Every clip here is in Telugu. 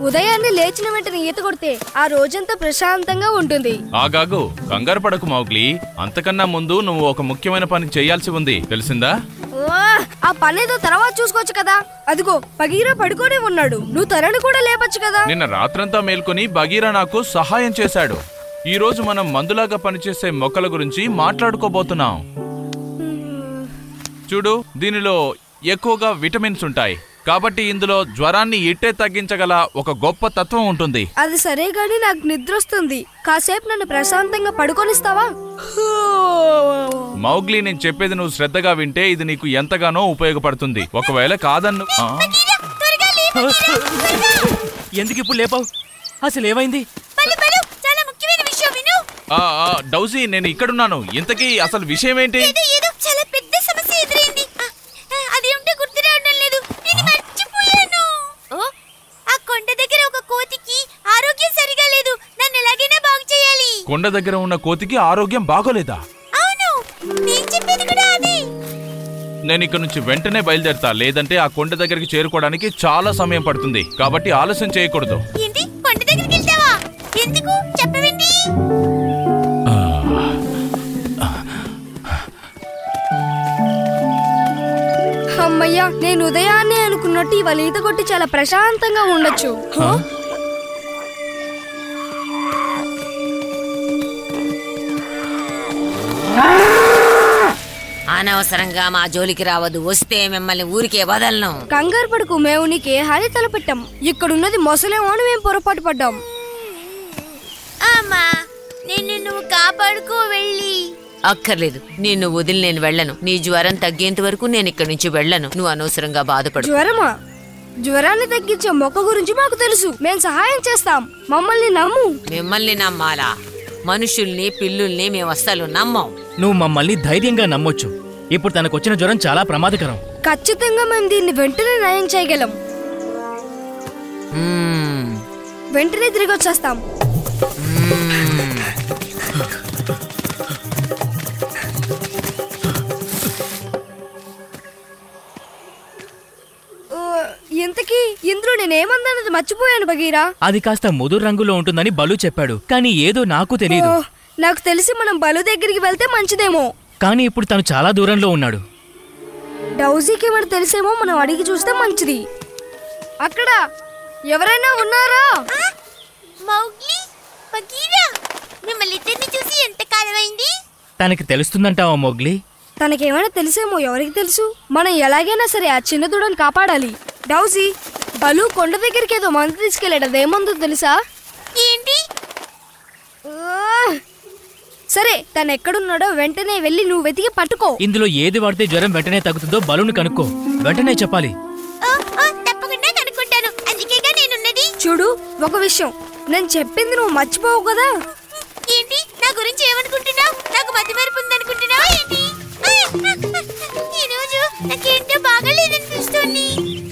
ఉదయాన్నే లేచిన వెంటనే ఈత కొడితే ఆ రోజంతా ప్రశాంతంగా ఉంటుంది ఆగాగు కంగారు పడకు మౌగ్లీ అంతకన్నా ముందు నువ్వు ఒక ముఖ్యమైన పని చేయాల్సి ఉంది తెలిసిందా ఓ, ఆ పనేదో తర్వాత చూసుకోవచ్చు కదా అదిగో పగీరా పడుకొని ఉన్నాడు నువ్వు తరణి కూడా లేపచ్చు కదా నిన్న రాత్రంతా మేల్కొని బగీరా నాకు సహాయం చేశాడు ఈ రోజు మనం మందులాగా పనిచేసే మొక్కల గురించి మాట్లాడుకోబోతున్నాం చూడు దీనిలో ఎక్కువగా విటమిన్స్ ఉంటాయి కాబట్టి ఇందులో జ్వరాన్ని ఇట్టే తగ్గించగల ఒక గొప్ప తత్వం ఉంటుంది అది సరే గాని నాకు నిద్ర వస్తుంది కాసేపు నన్ను ప్రశాంతంగా పడుకొనిస్తావా మౌగ్లీ నేను చెప్పేది నువ్వు శ్రద్ధగా వింటే ఇది నీకు ఎంతగానో ఉపయోగపడుతుంది ఒకవేళ కాదన్ను ఆ? ఎందుకు ఇప్పుడు లేపావు అసలు ఏమైంది బలు బలు చాలా ముఖ్యమైన విషయం విను ఆ, ఆ, డౌజీ నేను ఇక్కడున్నాను ఇంతకీ అసలు విషయం ఏంటి ఏదో ఏదో చాలా పెద్ద సమస్య ఎదురైంది ఆ, ఆ, అది ఉంటే గుర్తు రావడం లేదు నేను మర్చిపోయాను ఓ ఆ కొండ దగ్గర ఒక కోతికి ఆరోగ్యం సరిగా లేదు నన్ను ఎలాగైనా బాగు చేయాలి కొండ దగ్గర ఉన్న కోతికి ఆరోగ్యం బాగోలేదా అవును నేను చెప్పేది కూడా అదే నేను ఇక్కడ నుంచి వెంటనే బయలుదేరతా లేదంటే ఆ కొండ దగ్గరికి చేరుకోవడానికి చాలా సమయం పడుతుంది కాబట్టి ఆలస్యం చేయకూడదు ఏంటి కొండ దగ్గరికి వెళ్తావా ఎందుకు చెప్పవేంటి అమ్మయ్యా నేను ఉదయాన్నే అనుకున్నట్టు ఇవాళ ఈత కొట్టి చాలా ప్రశాంతంగా ఉండొచ్చు హ? అనవసరంగా మా జోలికి రావద్దు వస్తే మిమ్మల్ని ఊరికే వదలను కంగారు పడుకు మేము నీకు ఏ హాని తలపెట్టాం ఇక్కడున్నది మొసలేమో అని మేము పొరపాటు పడ్డాం అమ్మా నిన్ను నువ్వు కాపాడుకో వెళ్ళి అక్కర్లేదు నిన్ను వదిలి నేను వెళ్ళను నీ జ్వరం తగ్గేంత వరకు నేను ఇక్కడి నుంచి వెళ్ళను నువ్వు అనవసరంగా బాధపడు జ్వరమా జ్వరాన్ని తగ్గించే మొక్క గురించి మాకు తెలుసు మేము సహాయం చేస్తాం మమ్మల్ని నమ్ము మిమ్మల్ని నమ్మాలా మనుషుల్ని పిల్లుల్ని మేము అస్సలు నమ్మం నువ్వు మమ్మల్ని ధైర్యంగా నమ్మొచ్చు ఇప్పుడు తనకొచ్చిన జ్వరం చాలా ప్రమాదకరం ఖచ్చితంగా మేము దీన్ని వెంటనే నయం చేయగలం మ్మ్. వెంటనే తిరిగి వచ్చేస్తాం ఓ, ఇంతకీ ఇందులో నేనేమన్నానది మర్చిపోయాను బగీరా అది కాస్త ముదురు రంగులో ఉంటుందని బలు చెప్పాడు కానీ ఏదో నాకు తెలియదు ఓ, నాకు తెలిసి మనం బలు దగ్గరికి వెళ్తే మంచిదేమో కానీ ఇప్పుడు తను చాలా దూరంలో ఉన్నాడు డౌజీకి ఏమైనా తెలిసేమో మనం అడిగి చూస్తే మంచిది అక్కడ ఎవరైనా ఉన్నారా మౌగ్లీ బగీరా మిమ్మల్ని ఇద్దరిని చూసి ఎంత కాలమైంది తనకి తెలుస్తుందంటావా మొగ్లీ తనకేమైనా తెలిసేమో ఎవరికి తెలుసు మనం ఎలాగైనా సరే ఆ చిన్న దూడని కాపాడాలి డౌజీ బలు కొండ దగ్గరికి ఏదో మందు తీసుకెళ్ళాడు అదేమందో తెలుసా ఏంటి ఆ! సరే తను ఎక్కడున్నాడో వెంటనే వెళ్ళి నువ్వు వెతికి పట్టుకో ఇందులో ఏది వాడితే జ్వరం వెంటనే తగ్గుతుందో బలును కనుక్కో వెంటనే చెప్పాలి ఓ, ఓ, తప్పకుండా కనుక్కుంటాను అందుకేగా నేనున్నది చూడు ఒక విషయం నేను చెప్పింది నువ్వు మర్చిపోవు కదా ఏంటి నా గురించి ఏమనుకుంటున్నావు నాకు మతి మరుపు ఉందనుకుంటున్నావా ఏంటి ఈ రోజు నాకేంటో బాగాలేదనిపిస్తుంది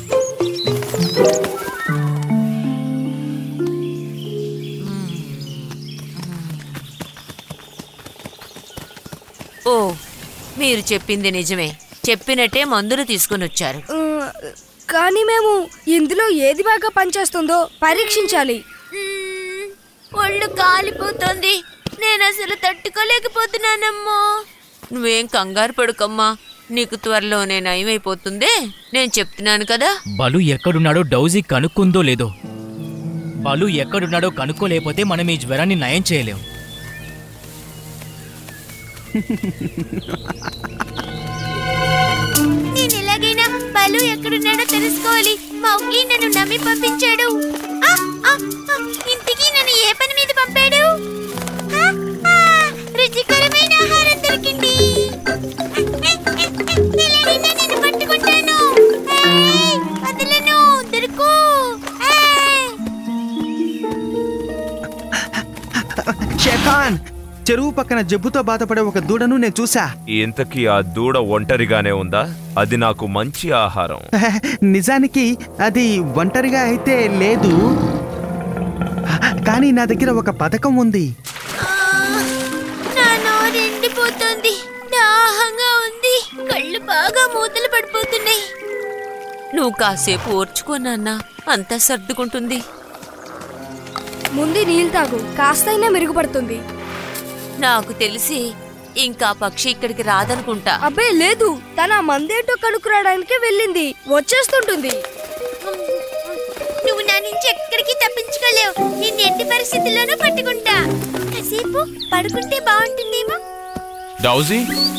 ఓ మీరు చెప్పింది నిజమే చెప్పినట్టే మందులు తీసుకుని వచ్చారు ఆ, కానీ మేము ఇందులో ఏది బాగా పనిచేస్తుందో పరీక్షించాలి మ్మ్, ఒళ్ళు కాలిపోతుంది నేను అసలు తట్టుకోలేకపోతున్నానమ్మో నువ్వేం కంగారు పడుకమ్మా నీకు త్వరలోనే నయమైపోతుందే నేను చెప్తున్నాను కదా బలు ఎక్కడున్నాడో డౌజీ కనుక్కుందో లేదో బలు ఎక్కడున్నాడో కనుక్కోలేకపోతే మనం ఈ జ్వరాన్ని నయం చేయలేం నేను ఎలాగైనా బలు ఎక్కడున్నాడో తెలుసుకోవాలి మౌగ్లీ నన్ను నమ్మి పంపించాడు ఆ, ఆ, ఆ, ఇంతకీ నన్ను ఏ పని మీద పంపాడు ఆ, ఆ, రుచికరమైన ఆహారం దొరికింది ఎలాగైనా నిన్ను పట్టుకుంటాను ఏయ్, వదలను దొరుకు ఏయ్. షేఖాన్ చెరువు పక్కన జబ్బుతో బాధపడే ఒక దూడను నేను చూసా ఇంతకీ ఆ దూడ ఒంటరిగానే ఉందా అది నాకు మంచి ఆహారం నిజానికి అది ఒంటరిగా అయితే లేదు కానీ నా దగ్గర ఒక పథకం ఉంది ఆ, నా నోరు ఎండిపోతుంది దాహంగా ఉంది కళ్ళు బాగా మూతలు పడిపోతున్నాయి నువ్వు కాసేపు ఓర్చుకో నాన్న అంతా సర్దుకుంటుంది ముందు నీళ్ళు తాగు కాస్తైనా మెరుగుపడుతుంది నాకు తెలిసి ఇంకా పక్షి ఇక్కడికి రాదనుకుంటా అబ్బే లేదు తన ఆ మందేంటో కనుక్కురావడానికి వెళ్ళింది వచ్చేస్తుంటుంది నువ్వు నా నుంచి ఎక్కడికి తప్పించుకోలేవు నిన్ను ఎట్టి పరిస్థితుల్లోనూ పట్టుకుంటా కాసేపు పడుకుంటే బాగుంటుందేమో డౌజీ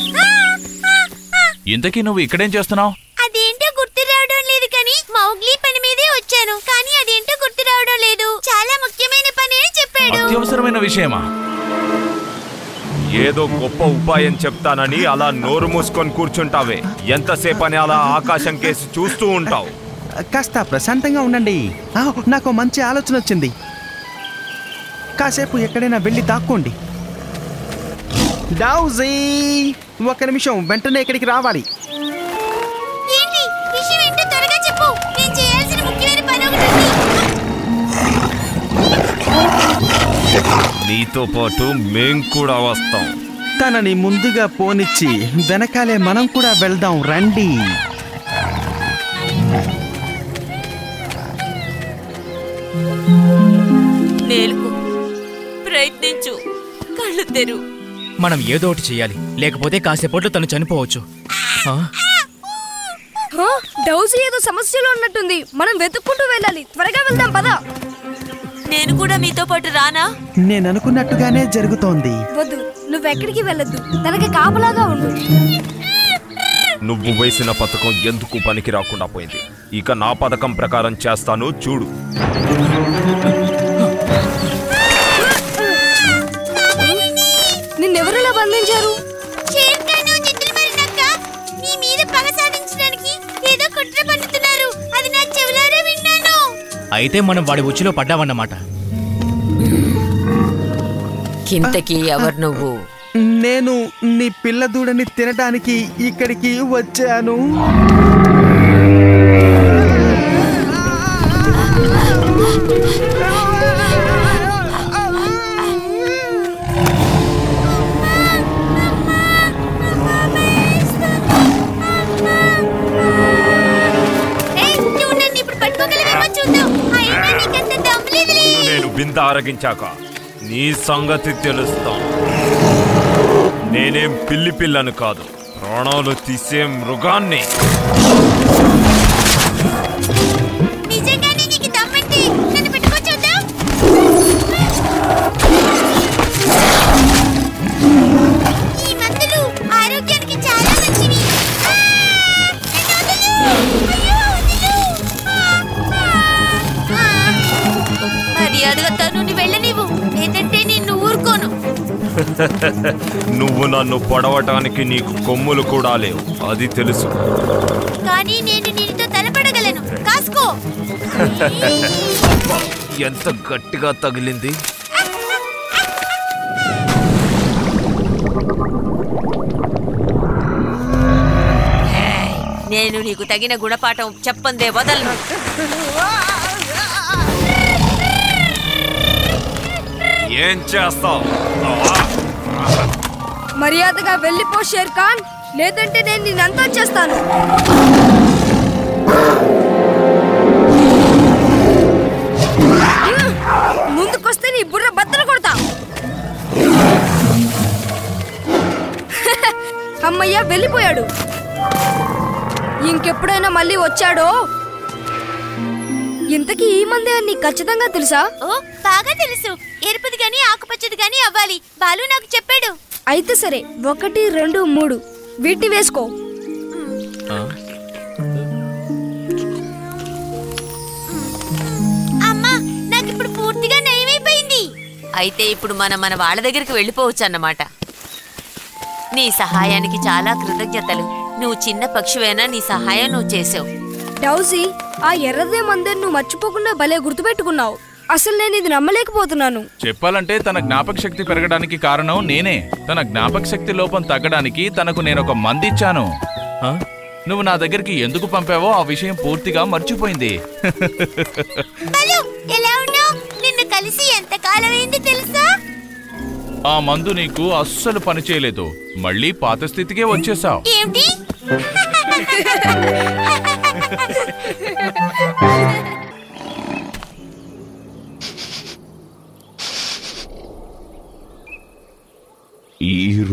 ఇంతకీ నువ్వు ఇక్కడేం చేస్తున్నావు అదేంటో గుర్తు రావడం లేదు కానీ మౌగ్లీ పని మీదే వచ్చాను కానీ అదేంటో గుర్తు రావడం లేదు చాలా ముఖ్యమైన పని అని చెప్పాడు అత్యవసరమైన విషయమా ఏదో గొప్ప ఉపాయం చెప్తానని అలా నోరు మూసుకొని కూర్చుంటావే ఎంతసేపని అలా ఆకాశం కేసి చూస్తూ ఉంటావు కాస్త ప్రశాంతంగా ఉండండి ఆ, నాకు మంచి ఆలోచన వచ్చింది కాసేపు ఎక్కడైనా వెళ్ళి దాక్కోండి డౌజీ ఒక నిమిషం వెంటనే ఇక్కడికి రావాలి ఏంటి విషయం ఏంటో త్వరగా చెప్పు నేను చేయాల్సిన ముఖ్యమైన పని ఒకటి ఉంది నీతో పాటు మేం కూడా వస్తాం తనని ముందుగా పోనిచ్చి వెనకాలే మనం కూడా వెళ్దాం రండి మేలుకు ప్రయత్నించు కళ్ళు తెరు మనం ఏదో ఒకటి చేయాలి లేకపోతే కాసేపట్లో తను చనిపోవచ్చు ఆ? హా? డౌజీ ఏదో సమస్యలో ఉన్నట్టుంది మనం వెతుక్కుంటూ వెళ్ళాలి త్వరగా వెళ్దాం పదా నేను కూడా మీతో పాటు రానా నేను అనుకున్నట్టుగానే జరుగుతోంది వద్దు నువ్వెక్కడికి వెళ్ళొద్దు తనకి కాపలాగా ఉండు నువ్వు వేసిన పథకం ఎందుకు పనికి రాకుండా పోయింది ఇక నా పథకం ప్రకారం చేస్తాను చూడు నిన్నెవరిలా బంధించారు చేరుకాను జిత్తులు మరినక్క నీ మీద పగ సాధించడానికి ఏదో కుట్ర పన్నుతున్నారు అది నా చెవులారా విన్నాను అయితే మనం వాడి ఉచ్చులో పడ్డామన్నమాట కింతకి ఎవరు నువ్వు నేను నీ పిల్ల దూడని తినడానికి ఇక్కడికి వచ్చాను ఏయ్, నువ్వు నన్ను ఇప్పుడు పట్టుకోగలవేమో చూద్దాం అయినా నీకంత దమ్ము లేదులే నేను బింద ఆరగించాక నీ సంగతి తెలుస్తాం నేనేం పిల్లి పిల్లను కాదు ప్రాణాలు తీసే మృగాన్ని నిజంగానే నీకు దమ్మంటే నన్ను పెట్టుకో చూద్దాం ఈ మందులు ఆరోగ్యానికి చాలా మంచివి ఆ! నన్ను వదిలు! అయ్యో, వదిలు! ఆ! ఆ! మర్యాదగా తను వెళ్ళనివ్వు లేదంటే నిన్ను ఊరుకోను నువ్వు నన్ను పొడవటానికి నీకు కొమ్ములు కూడా లేవు అది తెలుసు కానీ నేను నీటితో తలపడగలను కాసుకో ఎంత గట్టిగా తగిలింది నేను నీకు తగిన గుణపాఠం చెప్పందే వదలను ఏం చేస్తావు మర్యాదగా వెళ్ళిపో షేర్ ఖాన్ లేదంటే నేను నిన్నంతా చేస్తాను ముందుకొస్తే నీ బుర్ర బద్దలు కొడతా అమ్మయ్య వెళ్ళిపోయాడు ఇంకెప్పుడైనా మళ్ళీ వచ్చాడో ఇంతకీ ఈ మందే అని నీకు ఖచ్చితంగా తెలుసా ఓ బాగా తెలుసు ఎరుపుది గాని ఆకుపచ్చది గాని అవ్వాలి బాలు నాకు చెప్పాడు అయితే సరే ఒకటి రెండు మూడు వీటిని వేసుకో ఆ? అమ్మా నాకు ఇప్పుడు పూర్తిగా నయమైపోయింది అయితే ఇప్పుడు మనం మన వాళ్ళ దగ్గరికి వెళ్ళిపోవచ్చు అన్నమాట నీ సహాయానికి చాలా కృతజ్ఞతలు నువ్వు చిన్న పక్షివైనా నీ సహాయం నువ్వు చేసావు డౌజీ ఆ ఎర్రదే మందిని నువ్వు మర్చిపోకుండా భలే గుర్తుపెట్టుకున్నావు అసలు నేను ఇది నమ్మలేకపోతున్నాను చెప్పాలంటే తన జ్ఞాపక శక్తి పెరగడానికి కారణం నేనే తన జ్ఞాపక శక్తి లోపం తగ్గడానికి తనకు నేను ఒక మంది ఇచ్చాను ఆ? నువ్వు నా దగ్గరికి ఎందుకు పంపావో ఆ విషయం పూర్తిగా మర్చిపోయింది బాలు ఎలా ఉన్నావు నిన్ను కలిసి ఎంత కాలమైంది తెలుసా ఆ మందు నీకు అస్సలు పనిచేయలేదు మళ్ళీ పాత స్థితికే వచ్చేసావు ఏమిటి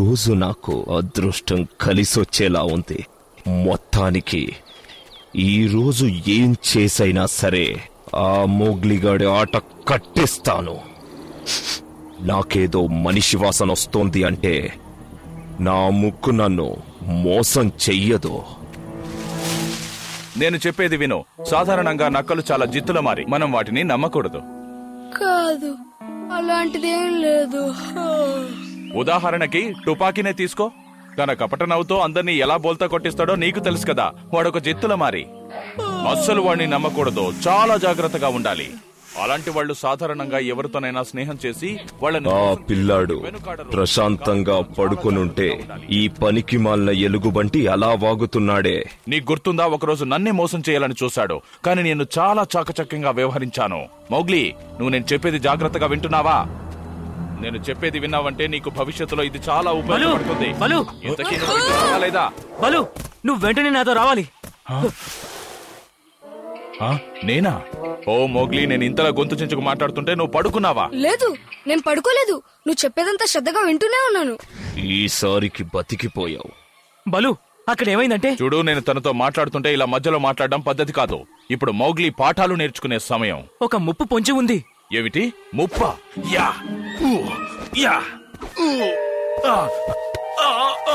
రోజు నాకు అదృష్టం కలిసొచ్చేలా ఉంది మొత్తానికి ఈ రోజు ఏం చేసైనా సరే ఆ మోగ్లిగాడి ఆట కట్టిస్తాను నాకేదో మనిషి వాసన వస్తోంది అంటే నా ముక్కు నన్ను మోసం చెయ్యదు నేను చెప్పేది విను సాధారణంగా నక్కలు చాలా జిత్తుల మారి మనం వాటిని నమ్మకూడదు కాదు అలాంటిదేం లేదు ఉదాహరణకి తుపాకీనే తీసుకో తన కపట నవ్వుతో అందరినీ ఎలా బోల్తా కొట్టిస్తాడో నీకు తెలుసు కదా వాడొక జిత్తుల మారి అస్సలు వాడిని నమ్మకూడదు చాలా జాగ్రత్తగా ఉండాలి అలాంటి వాళ్ళు సాధారణంగా ఎవరితోనైనా స్నేహం చేసి వాళ్ళని ఆ పిల్లాడు ప్రశాంతంగా పడుకొనుంటే ఈ పనికి మాలిన ఎలుగుబంటి అలా వాగుతున్నాడే నీకు గుర్తుందా ఒకరోజు నన్నే మోసం చేయాలని చూశాడు కానీ నేను చాలా చాకచక్యంగా వ్యవహరించాను మౌగ్లీ నువ్వు నేను చెప్పేది జాగ్రత్తగా వింటున్నావా నేను చెప్పేది విన్నావంటే నీకు భవిష్యత్తులో ఇది చాలా ఉపయోగపడుతుంది బలు! ఇంతకీ నువ్వు వింటున్నావా లేదా బలు నువ్వు వెంటనే నాతో రావాలి ఆ, నేనా ఓ మోగ్లీ నేను ఇంతలా గొంతు చించుకు మాట్లాడుతుంటే నువ్వు పడుకున్నావా లేదు నేను పడుకోలేదు నువ్వు చెప్పేదంతా శ్రద్ధగా వింటూనే ఉన్నాను ఈసారికి బతికిపోయావు బలు అక్కడ ఏమైందంటే చూడు నేను తనతో మాట్లాడుతుంటే ఇలా మధ్యలో మాట్లాడడం పద్ధతి కాదు ఇప్పుడు మౌగ్లీ పాఠాలు నేర్చుకునే సమయం ఒక ముప్పు పొంచి ఉంది ఏమిటి ముప్ప యా ఊ, యా ఊ, ఆ, ఆ, ఆ,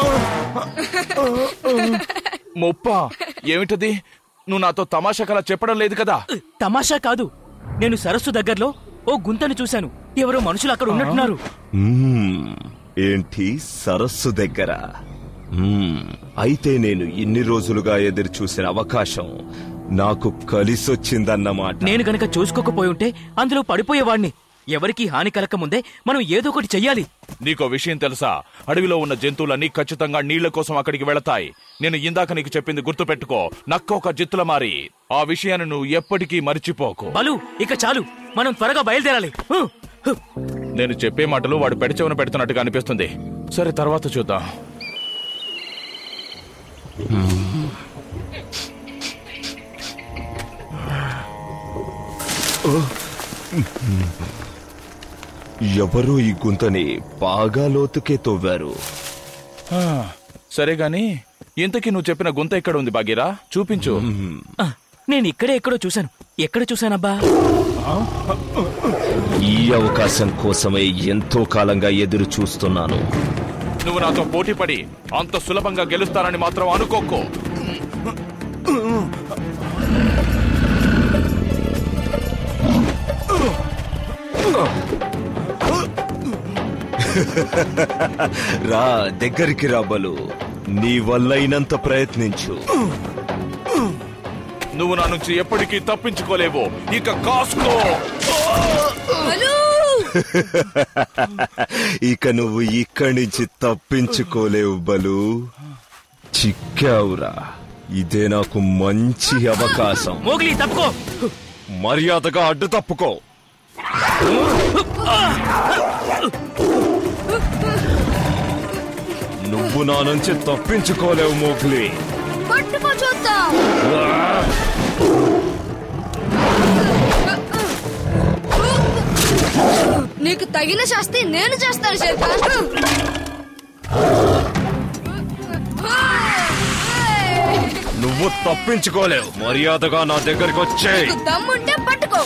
ముప్ప ఏమిటది నువ్వు నాతో తమాషా కల చెప్పడం లేదు కదా తమాషా కాదు నేను సరస్సు దగ్గరలో ఓ గుంతను చూశాను ఎవరో మనుషులు అక్కడ ఉన్నట్టున్నారు మ్మ్. ఏంటి సరస్సు దగ్గర మ్మ్. అయితే నేను ఇన్ని రోజులుగా ఎదురు చూసిన అవకాశం నాకు కలిసొచ్చిందన్నమాట నేను గనక చూసుకోకపోయి ఉంటే అందులో పడిపోయేవాణ్ణి ఎవరికీ హాని కలగకముందే మనం ఏదో ఒకటి చెయ్యాలి నీకో విషయం తెలుసా అడవిలో ఉన్న జంతువులన్నీ ఖచ్చితంగా నీళ్ల కోసం అక్కడికి వెళతాయి నేను ఇందాక నీకు చెప్పింది గుర్తుపెట్టుకో నక్క ఒక జిత్తుల మారి ఆ విషయాన్ని నువ్వు ఎప్పటికీ మర్చిపోకు బలు ఇక చాలు మనం త్వరగా బయలుదేరాలి హు, హు. నేను చెప్పే మాటలు వాడు పెడచెవున పెడుతున్నట్టుగా అనిపిస్తుంది సరే తర్వాత చూద్దాం ఎవరు ఈ గుంతని బాగా లోతుకే తవ్వారు ఆ, సరే గాని ఇంతకీ నువ్వు చెప్పిన గుంత ఎక్కడ ఉంది బాగీరా చూపించు ఆ, నేను ఇక్కడే ఎక్కడో చూశాను ఎక్కడ చూశానబ్బా ఈ అవకాశం కోసమే ఎంతో కాలంగా ఎదురు చూస్తున్నాను నువ్వు నాతో పోటీ పడి అంత సులభంగా గెలుస్తానని మాత్రం అనుకోకు రా దగ్గరికి రా బలు నీ వల్లైనంత ప్రయత్నించు నువ్వు నా నుంచి ఎప్పటికీ తప్పించుకోలేవు ఇక కాసుకో ఇక నువ్వు ఇక్కడి నుంచి తప్పించుకోలేవు బలు చిక్కావురా ఇదే నాకు మంచి అవకాశం మోగిలి తప్పుకో మర్యాదగా అడ్డు తప్పుకో నువ్వు నా నుంచి తప్పించుకోలేవు మోగ్లీ పట్టుకో చూద్దాం నీకు తగిన శాస్తి నేను చేస్తాను శేఖర్ నువ్వు తప్పించుకోలేవు మర్యాదగా నా దగ్గరికి వచ్చేయ్ నీకు దమ్ముంటే పట్టుకో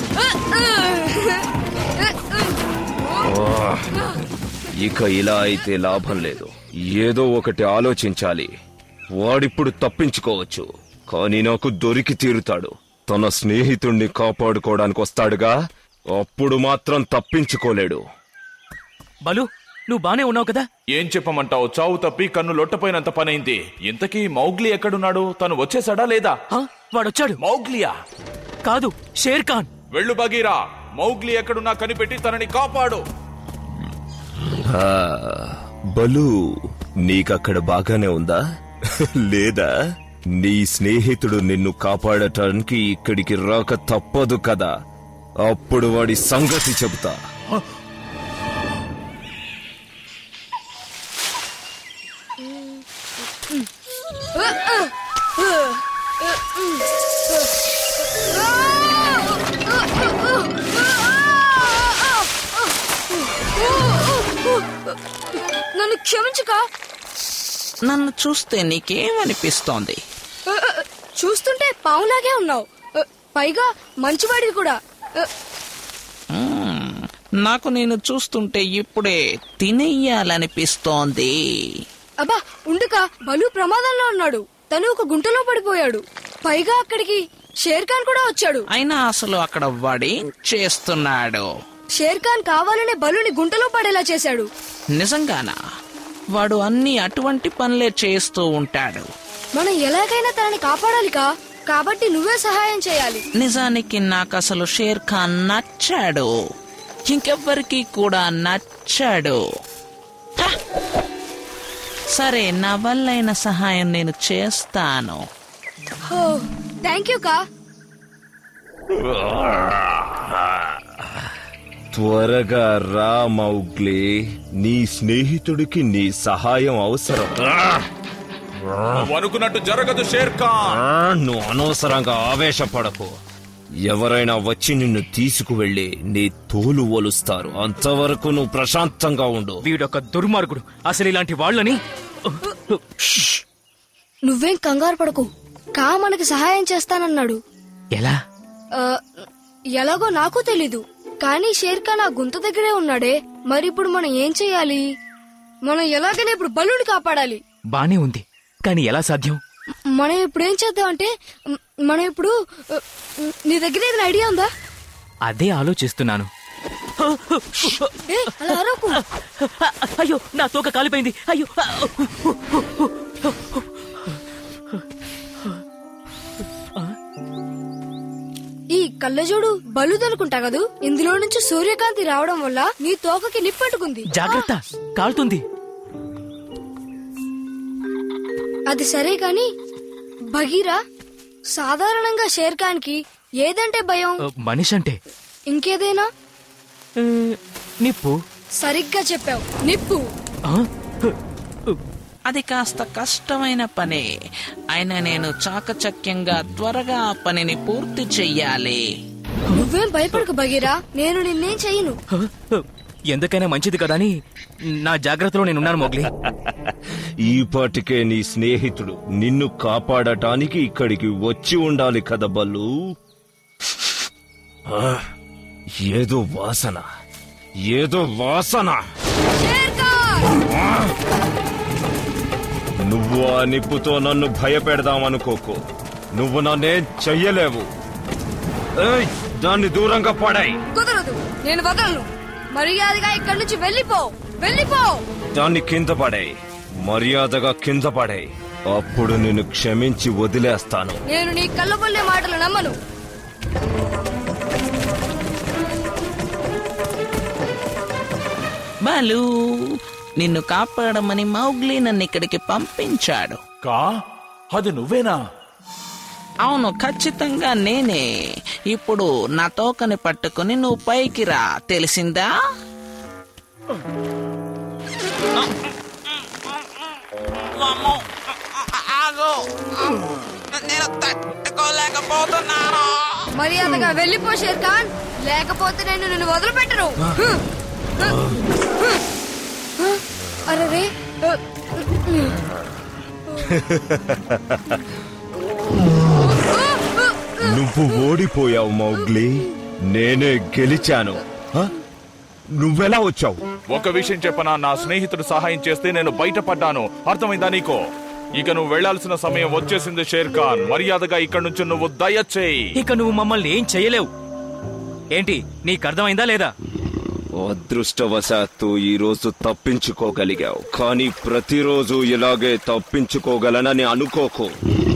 ఇక ఇలా అయితే లాభం లేదు ఏదో ఒకటి ఆలోచించాలి వాడిప్పుడు తప్పించుకోవచ్చు కానీ నాకు దొరికి తీరుతాడు తన స్నేహితుణ్ణి కాపాడుకోవడానికి వస్తాడుగా అప్పుడు మాత్రం తప్పించుకోలేడు బలు నువ్వు బానే ఉన్నావు కదా ఏం చెప్పమంటావు చావు తప్పి కన్ను లొట్టపోయినంత పనైంది ఇంతకీ మౌగ్లీ ఎక్కడున్నాడు తను వచ్చేసాడా లేదా హా, వాడొచ్చాడు మౌగ్లియా కాదు షేర్ ఖాన్ వెళ్ళు బగీరా మౌగ్లీ ఎక్కడున్నా కనిపెట్టి తనని కాపాడు ఆ, బలు నీకక్కడ బాగానే ఉందా లేదా నీ స్నేహితుడు నిన్ను కాపాడటానికి ఇక్కడికి రాక తప్పదు కదా అప్పుడు వాడి సంగతి చెబుతా నన్ను క్షమించుకా నన్ను చూస్తే నీకేమనిపిస్తోంది ఆ, ఆ, చూస్తుంటే పావులాగే ఉన్నావు ఆ, పైగా మంచివాడివి కూడా ఆ, మ్మ్. నాకు నేను చూస్తుంటే ఇప్పుడే తినెయ్యాలనిపిస్తోంది అబ్బా ఉండుక బలు ప్రమాదంలో ఉన్నాడు తను ఒక గుంటలో పడిపోయాడు పైగా అక్కడికి షేర్ ఖాన్ కూడా వచ్చాడు అయినా అసలు అక్కడ వాడేం చేస్తున్నాడు షేర్ ఖాన్ కావాలనే బలుని గుంటలో పడేలా చేశాడు నిజంగానా వాడు అన్ని అటువంటి పనులే చేస్తూ ఉంటాడు మనం ఎలాగైనా తనని కాపాడాలికా కాబట్టి నువ్వే సహాయం చేయాలి నిజానికి నాకు అసలు షేర్ ఖాన్ నచ్చాడు ఇంకెవ్వరికి కూడా నచ్చాడు హ! సరే నా వల్లైన సహాయం నేను చేస్తాను థ్యాంక్ యూ కా త్వరగా రా మౌగ్లీ నీ స్నేహితుడికి నీ సహాయం అవసరం నువ్వు అనుకున్నట్టు జరగదు షేర్ ఖాన్ ఆ, నువ్వు అనవసరంగా ఆవేశపడకు ఎవరైనా వచ్చి నిన్ను తీసుకువెళ్ళి నీ తోలు ఒలుస్తారు అంతవరకు నువ్వు ప్రశాంతంగా ఉండు వీడొక దుర్మార్గుడు అసలు ఇలాంటి వాళ్ళని నువ్వేం కంగారు పడకు కా మనకి సహాయం చేస్తానన్నాడు ఎలా ఆ, ఎలాగో నాకు తెలీదు కానీ షేర్ ఖాన్ ఆ గుంత దగ్గరే ఉన్నాడే మరి ఇప్పుడు మనం ఏం చెయ్యాలి మనం ఎలాగైనా ఇప్పుడు బలుని కాపాడాలి బానే ఉంది కానీ ఎలా సాధ్యం మనం ఇప్పుడు ఏం చేద్దాం అంటే మ్, మనం ఇప్పుడు ఆ, నీ దగ్గర ఏదైనా ఐడియా ఉందా అదే ఆలోచిస్తున్నాను ఏ అలా అరవకు అయ్యో నా తోక కాలిపోయింది అయ్యో ఈ కళ్ళజోడు బలుదనుకుంటా కదూ ఇందులో నుంచి సూర్యకాంతి రావడం వల్ల నీ తోకకి నిప్పట్టుకుంది జాగ్రత్త కాలుతుంది అది సరే కాని భగీరా సాధారణంగా షేర్ ఖాన్ కి ఏదంటే భయం ఆ, మనిషి అంటే ఇంకేదైనా ఆ, నిప్పు సరిగ్గా చెప్పావు నిప్పు ఆ? అది కాస్త కష్టమైన పనే అయినా నేను చాకచక్యంగా త్వరగా ఆ పనిని పూర్తి చెయ్యాలి నువ్వేం భయపడకు భగీరా నేను నిన్నేం చెయ్యను ఎందుకైనా మంచిది కదా అని నా జాగ్రత్తలో నేనున్నాను మొగ్లీ ఈ పాటికే నీ స్నేహితుడు నిన్ను కాపాడటానికి ఇక్కడికి వచ్చి ఉండాలి కదా బల్లు ఆ, ఏదో వాసన ఏదో వాసన నువ్వు ఆ నిప్పుతో నన్ను భయపెడదామనుకోకు నువ్వు నన్నేం చెయ్యలేవు ఏయ్, దాన్ని దూరంగా పడాయి కుదరదు నేను వదలను మర్యాదగా ఇక్కడి నుంచి వెళ్ళిపో వెళ్ళిపో దాన్ని కింద పడాయి మర్యాదగా కింద పడాయి అప్పుడు నేను క్షమించి వదిలేస్తాను నేను నీ కళ్ళబొల్లే మాటలు నమ్మను బాలు నిన్ను కాపాడమని మౌగ్లీ నన్ను ఇక్కడికి పంపించాడు కా అది నువ్వేనా అవును ఖచ్చితంగా నేనే ఇప్పుడు నా తోకని పట్టుకుని నువ్వు పైకి రా తెలిసిందా నేను తట్టుకోలేకపోతున్నాను మర్యాదగా వెళ్ళిపో షేర్ ఖాన్ లేకపోతే నేను నిన్ను వదిలిపెట్టను అరే రే నువ్వు ఓడిపోయావు మౌగ్లీ నేనే గెలిచాను హ? నువ్వెలా వచ్చావు ఒక విషయం చెప్పనా నా స్నేహితుడు సహాయం చేస్తే నేను బయటపడ్డాను అర్థమైందా నీకో ఇక నువ్వు వెళ్లాల్సిన సమయం వచ్చేసింది షేర్ ఖాన్ మర్యాదగా ఇక్కడి నుంచి నువ్వు దయచేయి ఇక నువ్వు మమ్మల్ని ఏం చెయ్యలేవు ఏంటి నీకు అర్థమైందా లేదా అదృష్టవశాత్తు ఈ రోజు తప్పించుకోగలిగావు కానీ ప్రతిరోజు ఇలాగే తప్పించుకోగలనని అనుకోకు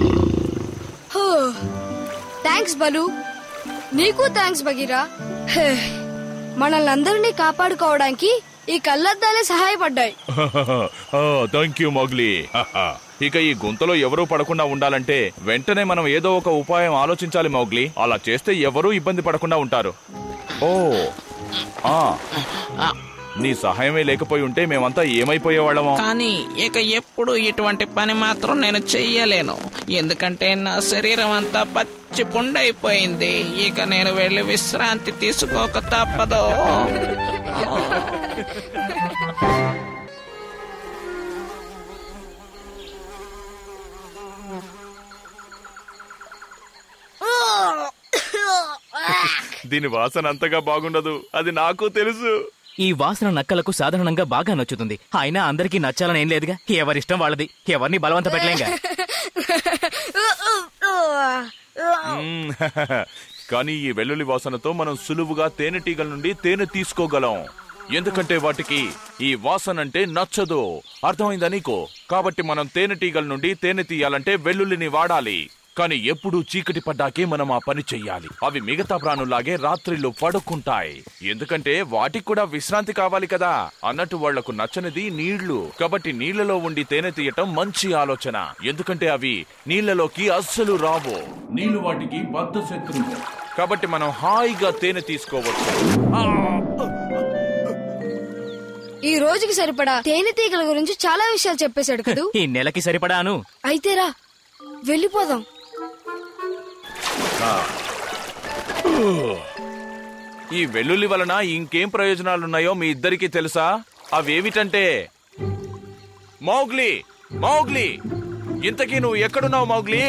థ్యాంక్స్ బలు నీకు థ్యాంక్స్ బగీరా హే, మనల్ని అందరినీ కాపాడుకోవడానికి ఈ కళ్ళద్దాలే సహాయపడ్డాయి థ్యాంక్ యూ మొగ్లీ ఇక ఈ గుంతలో ఎవరూ పడకుండా ఉండాలంటే వెంటనే మనం ఏదో ఒక ఉపాయం ఆలోచించాలి మౌగ్లీ అలా చేస్తే ఎవరూ ఇబ్బంది పడకుండా ఉంటారు ఓ ఆ నీ సహాయమే లేకపోయి ఉంటే మేమంతా ఏమైపోయేవాళ్ళమో కానీ ఇక ఎప్పుడు ఇటువంటి పని మాత్రం నేను చెయ్యలేను ఎందుకంటే నా శరీరం అంతా పచ్చి పుండైపోయింది ఇక నేను వెళ్ళి విశ్రాంతి తీసుకోక తప్పదు దీని వాసన అంతగా బాగుండదు అది నాకు తెలుసు ఈ వాసన నక్కలకు సాధారణంగా బాగా నచ్చుతుంది అయినా అందరికీ నచ్చాలని ఏం లేదుగా ఎవరిష్టం వాళ్ళది ఎవరిని బలవంత పెట్టలేంగా మ్మ్. కానీ ఈ వెల్లుల్లి వాసనతో మనం సులువుగా తేనెటీగల నుండి తేనె తీసుకోగలం ఎందుకంటే వాటికి ఈ వాసన అంటే నచ్చదు అర్థమైందా నీకు కాబట్టి మనం తేనెటీగల నుండి తేనె తీయాలంటే వెల్లుల్లిని వాడాలి కానీ ఎప్పుడూ చీకటి పడ్డాకే మనం ఆ పని చెయ్యాలి అవి మిగతా ప్రాణుల్లాగే రాత్రిళ్ళు పడుకుంటాయి ఎందుకంటే వాటికి కూడా విశ్రాంతి కావాలి కదా అన్నట్టు వాళ్లకు నచ్చనిది నీళ్లు కాబట్టి నీళ్లలో ఉండి తేనె తీయటం మంచి ఆలోచన ఎందుకంటే అవి నీళ్లలోకి అస్సలు రావు నీళ్లు వాటికి బద్ద శత్రువు కాబట్టి మనం హాయిగా తేనె తీసుకోవచ్చు ఆ! ఈ రోజుకి సరిపడా తేనెటీగల గురించి చాలా విషయాలు చెప్పేశాడు కదూ ఈ నెలకి సరిపడాను అయితేరా వెళ్ళిపోదాం ఈ వెల్లుల్లి వలన ఇంకేం ప్రయోజనాలున్నాయో మీ ఇద్దరికీ తెలుసా అవేమిటంటే మౌగ్లీ మౌగ్లీ ఇంతకీ నువ్వు ఎక్కడున్నావు మౌగ్లీ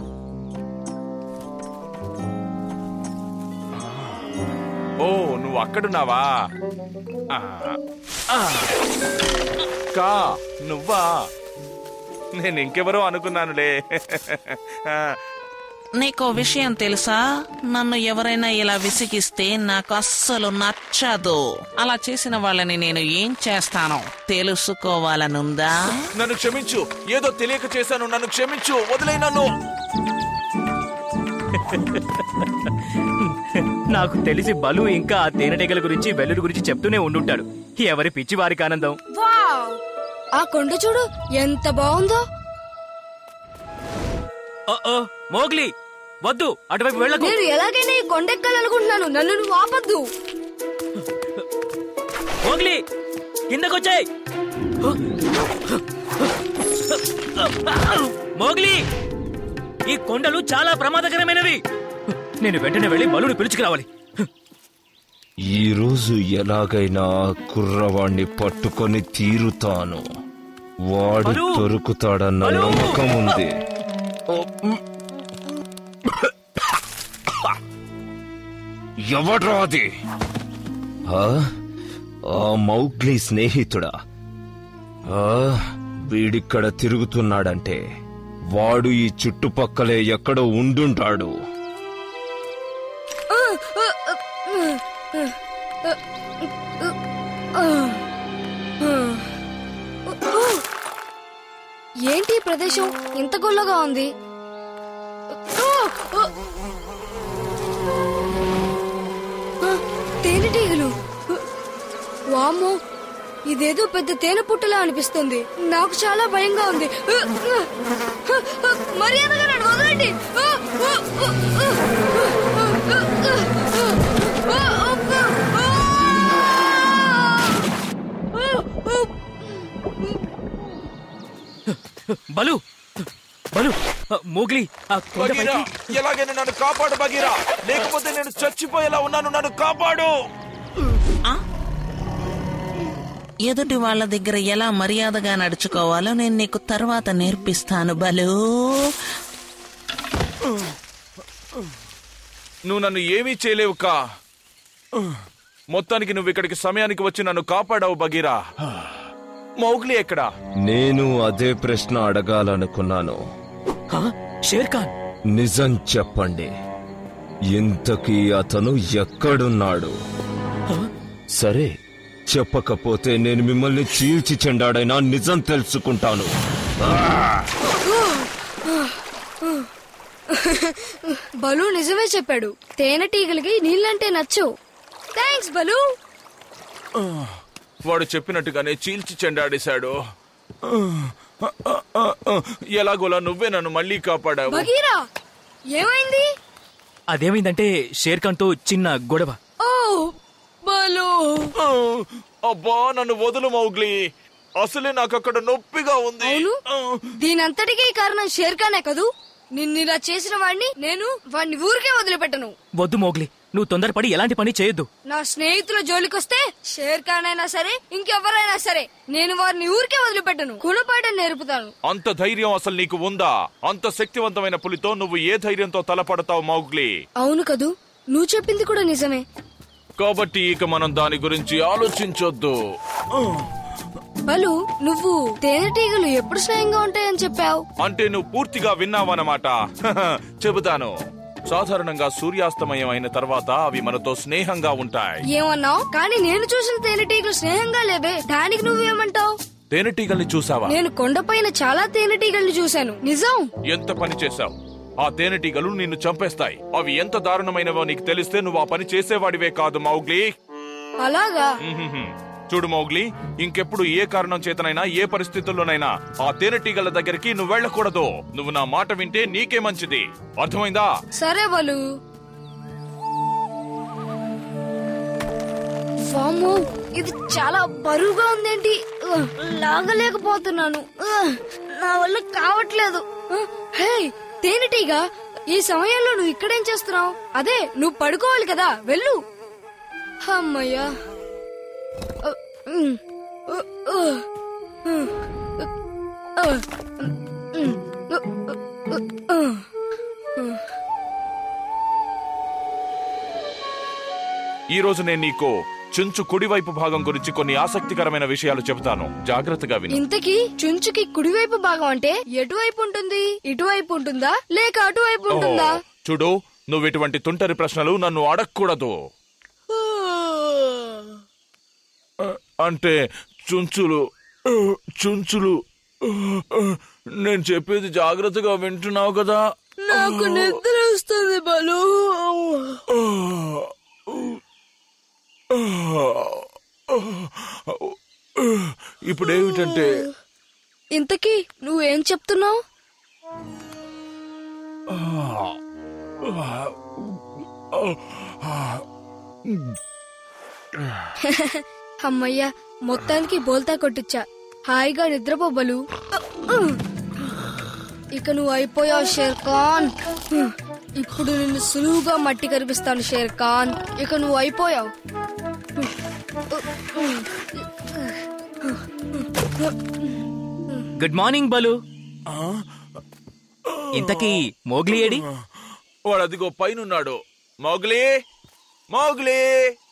ఓ నువ్వు అక్కడున్నావా ఆ, ఆ. కా నువ్వా నేను ఇంకెవరో అనుకున్నానులే ఆ, నీకో విషయం తెలుసా నన్ను ఎవరైనా ఇలా విసిగిస్తే నాకు అస్సలు నచ్చదు అలా చేసిన వాళ్ళని నేను ఏం చేస్తానో తెలుసుకోవాలనుందా నన్ను క్షమించు ఏదో తెలియక చేశాను నన్ను క్షమించు వదిలే నన్ను నాకు తెలిసి బలు ఇంకా ఆ తేనెటీగల గురించి వెల్లుడి గురించి చెప్తూనే ఉండుంటాడు ఎవరి పిచ్చి వారికి ఆనందం వావ్ ఆ కొండ చూడు ఎంత బాగుందో ఓ, ఓ, మోగ్లీ వద్దు అటువైపు వెళ్ళకు నేను ఎలాగైనా ఈ కొండ ఎక్కాలనుకుంటున్నాను నన్ను నువ్వు ఆపద్దు మోగ్లీ కిందకొచ్చాయి మోగ్లీ ఈ కొండలు చాలా ప్రమాదకరమైనవి నేను వెంటనే వెళ్ళి బలుని పిలుచుకురావాలి ఈ రోజు ఎలాగైనా ఆ కుర్రవాణ్ణి పట్టుకొని తీరుతాను వాడు బలు! దొరుకుతాడన్న బలు! నమ్మకం ఉంది ఎవడ్రా అది ఆ? ఆ మౌగ్లీ స్నేహితుడా ఆ, వీడిక్కడ తిరుగుతున్నాడంటే వాడు ఈ చుట్టుపక్కలే ఎక్కడో ఉండుంటాడు ఏంటి ఈ ప్రదేశం ఇంత గొల్లగా ఉంది తేనెటీగలు వామ్మో ఇదేదో పెద్ద తేనె పుట్టలా అనిపిస్తుంది నాకు చాలా భయంగా ఉంది మర్యాదగా నన్ను వదలండి బలు బలు ఆ, మోగ్లీ ఆ బగీరా కొండపైకి ఎలాగైనా నన్ను కాపాడు బగీరా లేకపోతే నేను చచ్చిపోయేలా ఉన్నాను నన్ను కాపాడు ఎదుటి వాళ్ళ దగ్గర ఎలా మర్యాదగా నడుచుకోవాలో నేను నీకు తర్వాత నేర్పిస్తాను బలు నువ్వు నన్ను ఏమీ చేయలేవు కా మొత్తానికి నువ్వు ఇక్కడికి సమయానికి వచ్చి నన్ను కాపాడావు బగీరా మౌగ్లీ ఎక్కడా నేను అదే ప్రశ్న అడగాలనుకున్నాను ఆ, షేర్ ఖాన్ నిజం చెప్పండి ఇంతకీ అతను ఎక్కడున్నాడు సరే చెప్పకపోతే నేను మిమ్మల్ని చీల్చి చెండాడైనా నిజం తెలుసుకుంటాను బలు నిజమే చెప్పాడు తేనెటీగలకి నీళ్ళంటే నచ్చు థ్యాంక్స్ బలు వాడు చెప్పినట్టుగానే చీల్చి చెండాడేశాడు ఎలాగోలా నువ్వే నన్ను మళ్ళీ కాపాడావు బగీరా ఏమైంది అదేమైందంటే షేర్ ఖాన్ తో చిన్న గొడవ ఓ బలు అబ్బా నన్ను వదులు మౌగ్లీ అసలే నాకు అక్కడ నొప్పిగా ఉంది అవును దీనంతటికీ కారణం షేర్ఖానే కదూ నిన్ను ఇలా చేసిన వాడిని నేను వాడిని ఊరికే వదిలిపెట్టను వద్దు మోగ్లీ నువ్వు తొందరపడి ఎలాంటి పని చేయొద్దు నా స్నేహితుల జోలికొస్తే షేర్ ఖాన్ అయినా సరే ఇంకెవరైనా సరే నేను వారిని ఊరికే వదిలిపెట్టను గుణపాఠం నేర్పుతాను అంత ధైర్యం అసలు నీకు ఉందా అంత శక్తివంతమైన పులితో నువ్వు ఏ ధైర్యంతో తలపడతావు మౌగ్లీ అవును కదూ నువ్వు చెప్పింది కూడా నిజమే కాబట్టి ఇక మనం దాని గురించి ఆలోచించొద్దు బలు నువ్వు తేనెటీగలు ఎప్పుడు స్నేహంగా ఉంటాయని చెప్పావు అంటే నువ్వు పూర్తిగా విన్నావన్నమాట చెబుతాను సాధారణంగా సూర్యాస్తమయం అయిన తర్వాత అవి మనతో స్నేహంగా ఉంటాయి ఏమన్నావు కానీ నేను చూసిన తేనెటీగలు స్నేహంగా లేవే దానికి నువ్వేమంటావు తేనెటీగల్ని చూసావా నేను కొండపైన చాలా తేనెటీగల్ని చూశాను నిజం ఎంత పని చేశావు ఆ తేనెటీగలు నిన్ను చంపేస్తాయి అవి ఎంత దారుణమైనవో నీకు తెలిస్తే నువ్వు ఆ పని చేసేవాడివే కాదు మౌగ్లీ అలాగా మ్మ్హ్మ్. చూడు మౌగ్లీ ఇంకెప్పుడు ఏ కారణం చేతనైనా ఏ పరిస్థితుల్లోనైనా ఆ తేనెటీగల దగ్గరికి నువ్వు వెళ్ళకూడదు నువ్వు నా మాట వింటే నీకే మంచిది అర్థమైందా సరే బలు వామ్మో ఇది చాలా బరువుగా ఉందేంటి ఉహ్, లాగలేకపోతున్నాను ఉహ్, నా వల్ల కావట్లేదు ఉహ్, హే తేనెటీగ ఈ సమయంలో నువ్వు ఇక్కడేం చేస్తున్నావు అదే నువ్వు పడుకోవాలి కదా వెళ్ళు అమ్మయ్యా ఉహ్, ఉహ్, ఉహ్, ఉహ్, ఉహ్, ఉహ్, ఉహ్, ఉహ్, ఉహ్, ఉహ్. ఈ రోజు నేను నీకు చుంచు కుడివైపు భాగం గురించి కొన్ని ఆసక్తికరమైన విషయాలు చెబుతాను జాగ్రత్తగా విను ఇంతకీ చుంచుకి కుడివైపు భాగం అంటే ఎటువైపు ఉంటుంది ఇటువైపు ఉంటుందా లేక అటువైపు ఉంటుందా ఓ, చూడు నువ్వు ఇటువంటి తుంటరి ప్రశ్నలు నన్ను అడగకూడదు ఆ, అంటే చుంచులు ఆ, చుంచులు ఆ, ఆ, నేను చెప్పేది జాగ్రత్తగా వింటున్నావు కదా నాకు నిద్ర వస్తుంది బలు ఇప్పుడు ఏమిటంటే ఇంతకీ నువ్వేం చెప్తున్నావు అమ్మయ్యా మొత్తానికి బోల్తా కొట్టించా హాయిగా నిద్రపో బలు ఇక నువ్వు అయిపోయావు షేర్ ఖాన్ ఇప్పుడు నిన్ను సులువుగా మట్టి కనిపిస్తాను షేర్ ఖాన్ ఇక నువ్వు అయిపోయావు గుడ్ మార్నింగ్ బలు ఇంతకీ మోగ్లీ ఏడి వాడు అదిగో పైనున్నాడు మౌగ్లీ మౌగ్లీ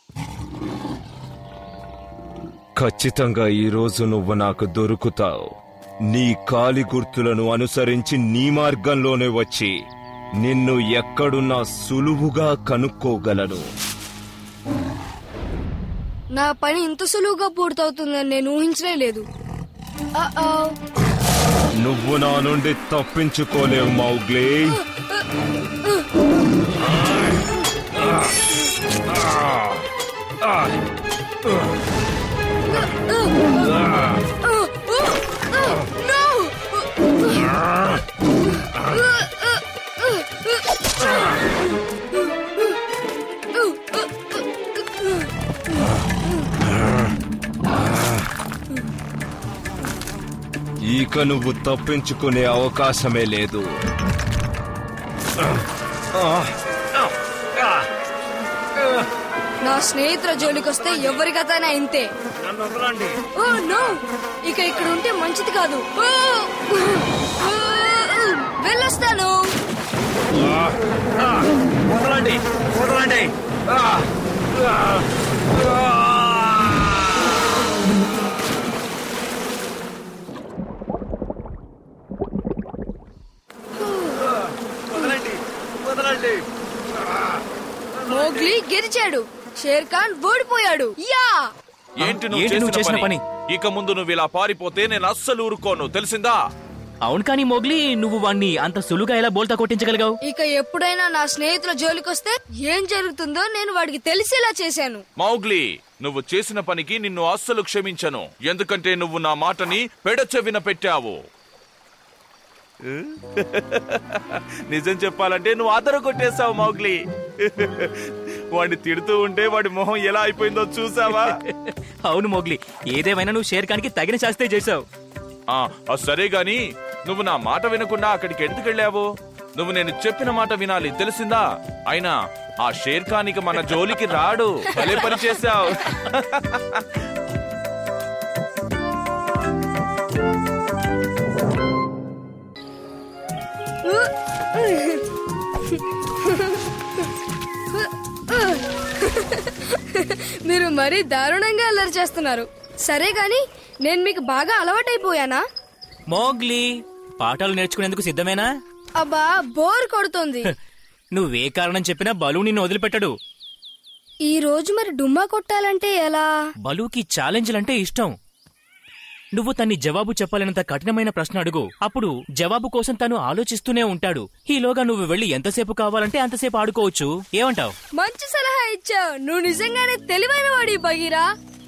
ఖచ్చితంగా ఈ రోజు నువ్వు నాకు దొరుకుతావు నీ కాలి గుర్తులను అనుసరించి నీ మార్గంలోనే వచ్చి నిన్ను ఎక్కడున్నా సులువుగా కనుక్కోగలను నా పని ఇంత సులువుగా పూర్తవుతుందని నేను ఊహించనే లేదు Uh-oh. నువ్వు నా నుండి తప్పించుకోలేవు మౌగ్లీ ఇక నువ్వు తప్పించుకునే అవకాశమే లేదు నా స్నేహితుల జోలికొస్తే ఎవరికైనా ఇంతే ఓ నో ఇక ఇక్కడ ఉంటే మంచిది కాదు ఓ! ఓ! వెళ్ళొస్తాను వదలండి వదలండి వదలండి వదలండి మోగ్లీ గెలిచాడు షేర్ ఖాన్ ఓడిపోయాడు యా ఏంటి నువ్వు ఏంటి నువ్వు చేసిన చేసిన పని పని? ఇక ముందు నువ్వు ఇలా పారిపోతే నేను అస్సలు ఊరుకోను తెలిసిందా అవును కానీ మోగ్లీ నువ్వు వాణ్ణి అంత సులువుగా ఎలా బోల్తా కొట్టించగలిగావు ఇక ఎప్పుడైనా నా స్నేహితుల జోలికొస్తే ఏం జరుగుతుందో నేను వాడికి తెలిసేలా చేశాను మౌగ్లీ నువ్వు చేసిన పనికి నిన్ను అస్సలు క్షమించను ఎందుకంటే నువ్వు నా మాటని పెడచెవిన పెట్టావు నిజం చెప్పాలంటే నువ్వు ఆదర కొట్టేశావు మౌగ్లీ వాడిని తిడుతూ ఉంటే వాడి మొహం ఎలా అయిపోయిందో చూసావా అవును మోగ్లీ ఏదేమైనా నువ్వు షేర్ ఖాన్కి తగిన శాస్తే చేశావు ఆ, ఆ సరే గాని నువ్వు నా మాట వినకుండా అక్కడికి ఎందుకు వెళ్ళావు నువ్వు నేను చెప్పిన మాట వినాలి తెలిసిందా అయినా ఆ షేర్ ఖాన్ ఇక మన జోలికి రాడు భలే పని చేశావు మరీ దారుణంగా అల్లరి చేస్తున్నారు సరే గాని నేను మీకు బాగా అలవాటైపోయానా మోగ్లీ పాఠాలు నేర్చుకునేందుకు సిద్ధమేనా అబ్బా బోర్ కొడుతుంది నువ్వే కారణం చెప్పినా బలు నిన్ను వదిలిపెట్టడు ఈ రోజు మరి డుమ్మా కొట్టాలంటే ఎలా బలుకి ఛాలెంజ్లంటే ఇష్టం నువ్వు తన్ని జవాబు చెప్పలేనంత కఠినమైన ప్రశ్న అడుగు అప్పుడు జవాబు కోసం తను ఆలోచిస్తూనే ఉంటాడు ఈలోగా నువ్వు వెళ్ళి ఎంతసేపు కావాలంటే అంతసేపు ఆడుకోవచ్చు ఏమంటావ్ మంచి సలహా ఇచ్చావు నువ్వు నిజంగానే తెలివైన వాడి బగీరా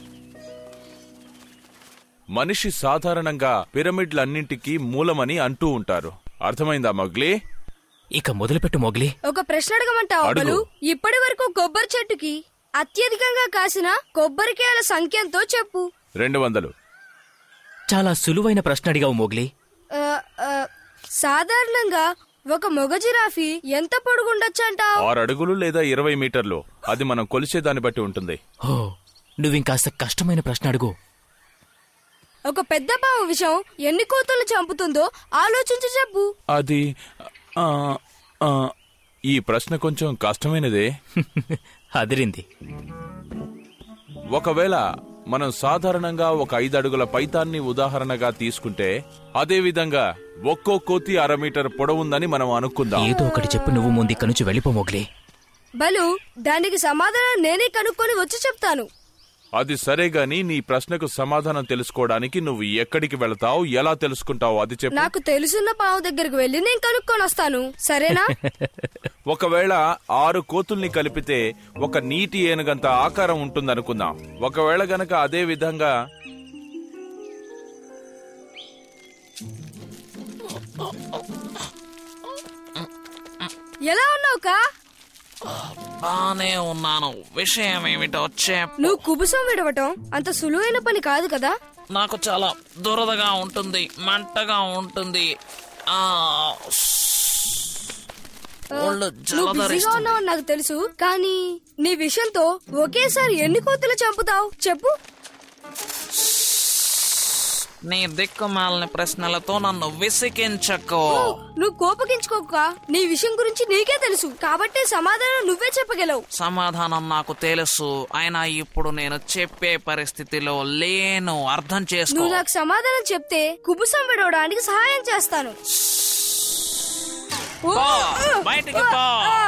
మనిషి సాధారణంగా పిరమిడ్లన్నింటికీ మూలమని అంటూ ఉంటారు అర్థమైందా మగ్లీ ఇక మొదలుపెట్టు మోగ్లీ ఒక ప్రశ్న అడగమంటావు అడుగు. బలు ఇప్పటి వరకు కొబ్బరి చెట్టుకి అత్యధికంగా కాసిన కొబ్బరికాయల సంఖ్యంతో చెప్పు రెండు వందలు చాలా సులువైన ప్రశ్న అడిగావు మోగ్లీ ఆ, ఆ, సాధారణంగా ఒక మొగ జిరాఫీ ఎంత పొడుగుండొచ్చు అంటావు ఆరు అడుగులు లేదా ఇరవై మీటర్లు అది మనం కొలిచే దాన్ని బట్టి ఉంటుంది హో నువ్వింకాస్త కష్టమైన ప్రశ్న అడుగు ఒక పెద్ద పాము విషం ఎన్ని కోతులు చంపుతుందో ఆలోచించి చెప్పు అది ఆ, ఆ, ఈ ప్రశ్న కొంచెం కష్టమైనదే అదిరింది ఒకవేళ మనం సాధారణంగా ఒక ఐదు అడుగుల పైతాన్ని ఉదాహరణగా తీసుకుంటే అదే విధంగా ఒక్కో కోతి అర మీటర్ పొడవుందని మనం అనుకుందాం ఏదో ఒకటి చెప్పు నువ్వు ముందు ఇక్కడి నుంచి వెళ్ళిపో మోగ్లీ బలు దానికి సమాధానం నేనే కనుక్కొని వచ్చి చెప్తాను అది సరే గాని నీ ప్రశ్నకు సమాధానం తెలుసుకోవడానికి నువ్వు ఎక్కడికి వెళతావు ఎలా తెలుసుకుంటావు అది చెప్పు నాకు తెలుసున్న పాము దగ్గరకు వెళ్ళి నేను కనుక్కొని వస్తాను సరేనా ఒకవేళ ఆరు కోతుల్ని కలిపితే ఒక నీటి ఏనుగంత ఆకారం ఉంటుందనుకుందాం ఒకవేళ గనక అదే విధంగా ఎలా ఉన్నావు కా బానే ఉన్నాను విషయం ఏమిటో చెప్ నువ్వు కుబుసం విడవటం అంత సులువైన పని కాదు కదా నాకు చాలా దురదగా ఉంటుంది మంటగా ఉంటుంది ఆ ఒళ్ళు నువ్వు బిజీగా జలధరిస్తుంది ఉన్నావని నాకు తెలుసు కానీ నీ విషయంతో ఒకేసారి ఎన్ని కోతులు చంపుతావు చెప్పు నీ దిక్కుమాలిన ప్రశ్నలతో నన్ను విసికించకు నువ్వు కోపగించుకోక నీ విషయం గురించి నీకే తెలుసు కాబట్టి సమాధానం నువ్వే చెప్పగలవు సమాధానం నాకు తెలుసు అయినా ఇప్పుడు నేను చెప్పే పరిస్థితిలో లేను అర్థం చేసుకో నువ్వు నాకు సమాధానం చెప్తే కుబుసం విడవడానికి సహాయం చేస్తాను ఓ! పో, బయటికి పో.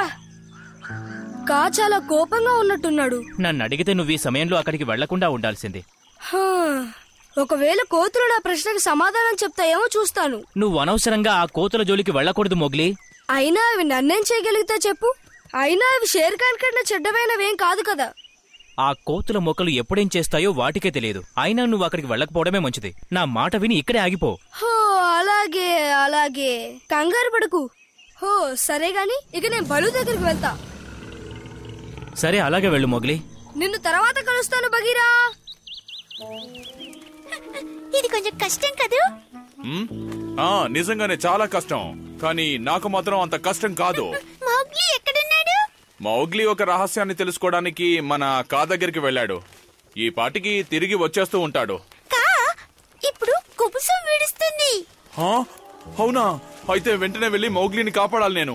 కా చాలా కోపంగా ఉన్నట్టున్నాడు నన్ను అడిగితే నువ్వు ఈ సమయంలో అక్కడికి వెళ్లకుండా ఉండాల్సింది హా. ఒకవేళ కోతులు నా ప్రశ్నకు సమాధానం చెప్తాయేమో చూస్తాను నువ్వు అనవసరంగా ఆ కోతుల జోలికి వెళ్ళకూడదు మోగ్లీ అయినా అవి నన్నేం చేయగలిగితే చెప్పు అయినా అవి షేర్ ఖాన్ కన్నా చెడ్డమైనవేం కాదు కదా ఆ కోతుల మొక్కలు ఎప్పుడేం చేస్తాయో వాటికే తెలియదు అయినా నువ్వు అక్కడికి వెళ్ళకపోవడమే మంచిది నా మాట విని ఇక్కడే ఆగిపో హో అలాగే అలాగే కంగారు పడకు హో సరే గాని ఇక నేను బలు దగ్గరికి వెళ్తా సరే అలాగే వెళ్ళు మొగ్లీ నిన్ను తర్వాత కలుస్తాను బగీరా ఇది కొంచెం కష్టం కదూ ఉమ్, ఆ నిజంగానే చాలా కష్టం కానీ నాకు మాత్రం అంత కష్టం కాదు మౌగ్లీ ఎక్కడున్నాడు మౌగ్లీ ఒక రహస్యాన్ని తెలుసుకోవడానికి మన కా దగ్గరికి వెళ్ళాడు ఈ పాటికి తిరిగి వచ్చేస్తూ ఉంటాడు కా ఇప్పుడు కుబుసం విడుస్తుంది హా? అవునా అయితే వెంటనే వెళ్ళి మౌగ్లీని కాపాడాలి నేను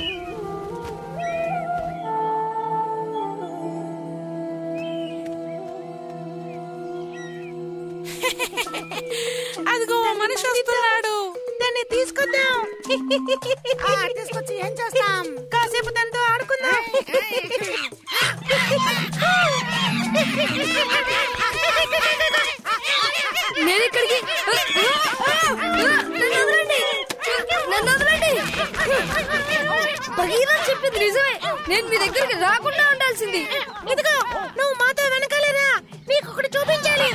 అదిగో మనిషి వస్తున్నాడు దాన్ని తీసుకొద్దాం తీసుకొచ్చి ఏం చేస్తాం కాసేపు దాంతో ఆడుకుందాం నేను ఇక్కడికి నన్ను వదలండి నన్ను వదలండి బగీరా చెప్పింది నిజమే నేను మీ దగ్గరికి రాకుండా ఉండాల్సింది ఇదిగో నువ్వు మాతో వెనకాలేరా నీకు ఒకటి చూపించాలి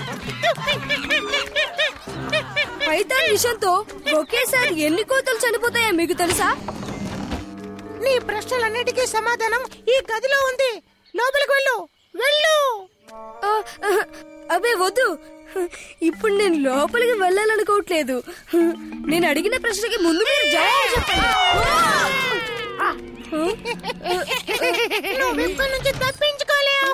పైతాన్ విషయంతో ఒకేసారి ఎన్ని కోతలు చనిపోతాయో మీకు తెలుసా నీ ప్రశ్నలన్నిటికీ సమాధానం ఈ గదిలో ఉంది లోపలికి వెళ్ళు వెళ్ళు ఆ, అబే వద్దు ఇప్పుడు నేను లోపలికి వెళ్ళాలనుకోవట్లేదు నేను అడిగిన ప్రశ్నకి ముందు మీరు జవాబు చెప్పండి నువ్వు ఇక్కడి నుంచి తప్పించుకోలేవు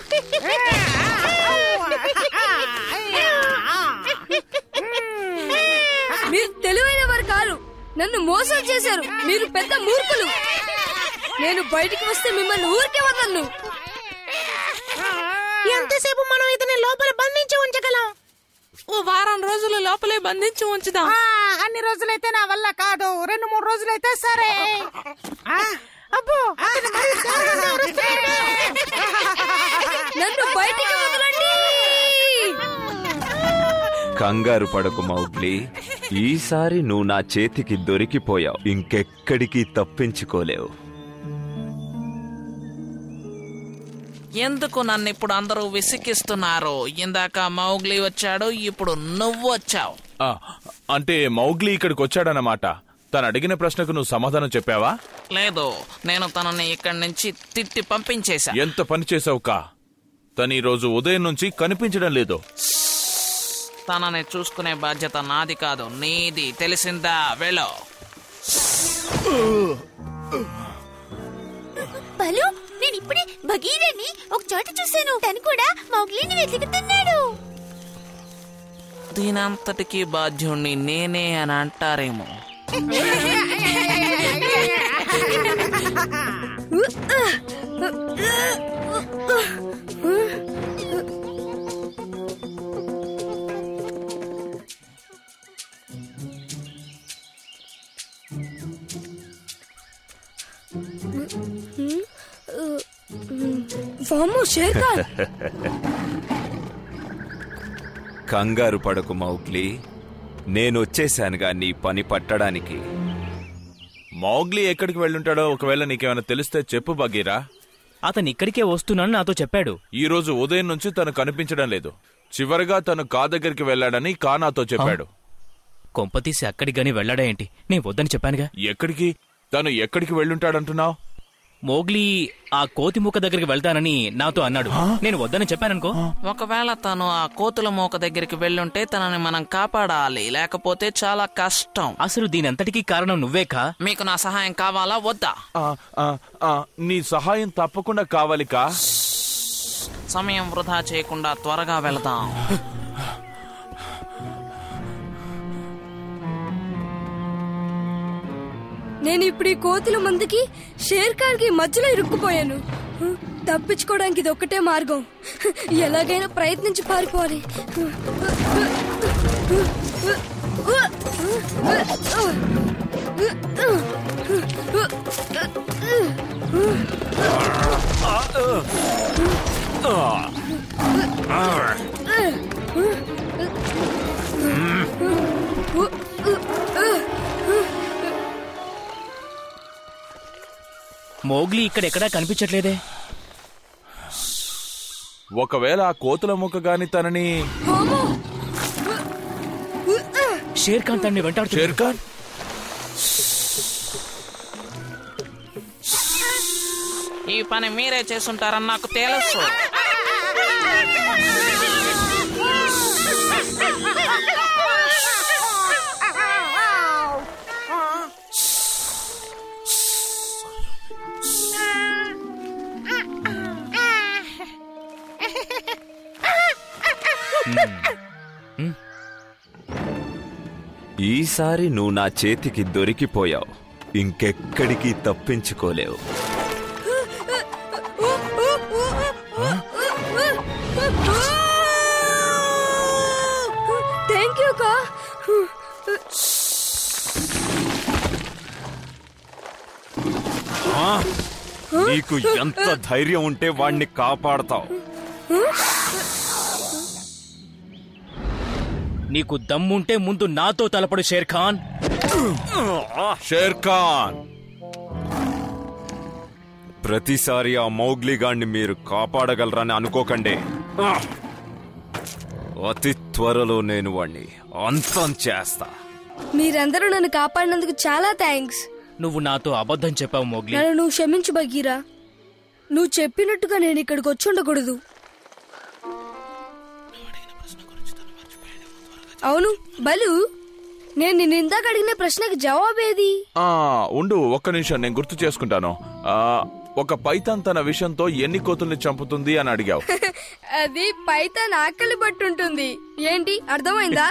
మీరు తెలివైన వారు కారు నన్ను మోసం చేశారు మీరు పెద్ద మూర్ఖులు నేను బయటికి వస్తే మిమ్మల్ని ఊరికే వదలను ఎంతసేపు మనం ఇతని లోపల బంధించి ఉంచగలం ఓ వారం రోజులు లోపలే బంధించి ఉంచుదాం ఆ, అన్ని రోజులైతే నా వల్ల కాదు రెండు మూడు రోజులైతే సరే ఆ, అబ్బో అతను మరీ దారుణంగా అరుస్తున్నాడే. నన్ను బయటికి వదలండి కంగారు పడకు మౌగ్లీ ఈసారి నువ్వు నా చేతికి దొరికిపోయావు ఇంకెక్కడికి తప్పించుకోలేవు ఎందుకు నన్ను ఇప్పుడు అందరూ విసిగిస్తున్నారు ఇందాక మౌగ్లీ వచ్చాడు ఇప్పుడు నువ్వు వచ్చావు ఆ, అంటే మౌగ్లీ ఇక్కడికి వచ్చాడన్నమాట తను అడిగిన ప్రశ్నకు నువ్వు సమాధానం చెప్పావా లేదు నేను తనని ఇక్కడి నుంచి తిట్టి పంపించేశా ఎంత పని చేసావు కా తను ఈ రోజు ఉదయం నుంచి కనిపించడం లేదు తనని చూసుకునే బాధ్యత నాది కాదు నీది తెలిసిందా వెళ్ళు బలు నేను ఇప్పుడే భగీరని ఒక చోట చూశాను తను కూడా మౌగ్లీని వెతుకుతున్నాడు దీనంతటికీ బాధ్యుణ్ణి నేనే అని అంటారేమో వామ్మో షేర్ ఖాన్ కంగారు పడకు మౌగ్లీ నేనొచ్చేశానుగా నీ పని పట్టడానికి మౌగ్లీ ఎక్కడికి వెళ్ళుంటాడో ఒకవేళ నీకేమైనా తెలిస్తే చెప్పు బగీరా అతను ఇక్కడికే వస్తున్నాను నాతో చెప్పాడు ఈ రోజు ఉదయం నుంచి తను కనిపించడం లేదు చివరగా తను కా దగ్గరికి వెళ్ళాడని కా నాతో చెప్పాడు కొంపతీసి అక్కడికి గాని వెళ్ళాడా ఏంటి నేను వద్దని చెప్పానుగా ఎక్కడికి తను ఎక్కడికి వెళ్ళుంటాడంటున్నావు మోగ్లీ ఆ కోతి ముక్క దగ్గరికి వెళ్తానని నాతో అన్నాడు నేను వద్దని చెప్పాననుకో ఒకవేళ తను ఆ కోతుల మోక దగ్గరికి వెళ్ళుంటే తనని మనం కాపాడాలి లేకపోతే చాలా కష్టం అసలు దీనంతటికీ కారణం నువ్వే కా మీకు నా సహాయం కావాలా వద్దా ఆ, ఆ, ఆ, నీ సహాయం తప్పకుండా కావాలి కా సమయం వృధా చేయకుండా త్వరగా వెళదాం నేను ఇప్పుడు ఈ కోతుల మందికి షేర్ ఖాన్ కి మధ్యలో ఇరుక్కుపోయాను తప్పించుకోవడానికి ఇది ఒక్కటే మార్గం ఎలాగైనా ప్రయత్నించి పారిపోవాలి మోగ్లీ ఇక్కడెక్కడా కనిపించట్లేదే ఒకవేళ ఆ కోతుల ముక్క గాని తనని షేర్ ఖాన్ తనని వెంటాడుతున్నాడు షేర్ ఖాన్ ఈ పని మీరే చేసుంటారని నాకు తెలుసు ఈసారి నువ్వు నా చేతికి దొరికిపోయావు ఇంకెక్కడికి తప్పించుకోలేవు థ్యాంక్ యూ కా నీకు ఎంత ధైర్యం ఉంటే వాణ్ణి కాపాడతావు నీకు దమ్ముంటే ముందు నాతో తలపడు షేర్ ఖాన్ షేర్ ఖాన్ ప్రతిసారి ఆ మౌగ్లీ గాన్ని మీరు కాపాడగలరని అనుకోకండి అతి త్వరలో నేను వాణ్ణి అంతం చేస్తా మీరందరూ నన్ను కాపాడినందుకు చాలా థ్యాంక్స్ నువ్వు నాతో అబద్ధం చెప్పావు మోగ్లీ నన్ను నువ్వు క్షమించు బగీరా నువ్వు చెప్పినట్టుగా నేను ఇక్కడికి వచ్చి ఉండకూడదు అవును బలు నేను నిన్ను ఇందాక అడిగిన ప్రశ్నకి జవాబేది ఆ, ఉండు ఒక్క నిమిషం నేను గుర్తు చేసుకుంటాను ఆ, ఒక పైతాన్ తన విషయంతో ఎన్ని కోతుల్ని చంపుతుంది అని అడిగావు అది పైతాన్ ఆకలి పట్టుంటుంది ఏంటి అర్థమైందా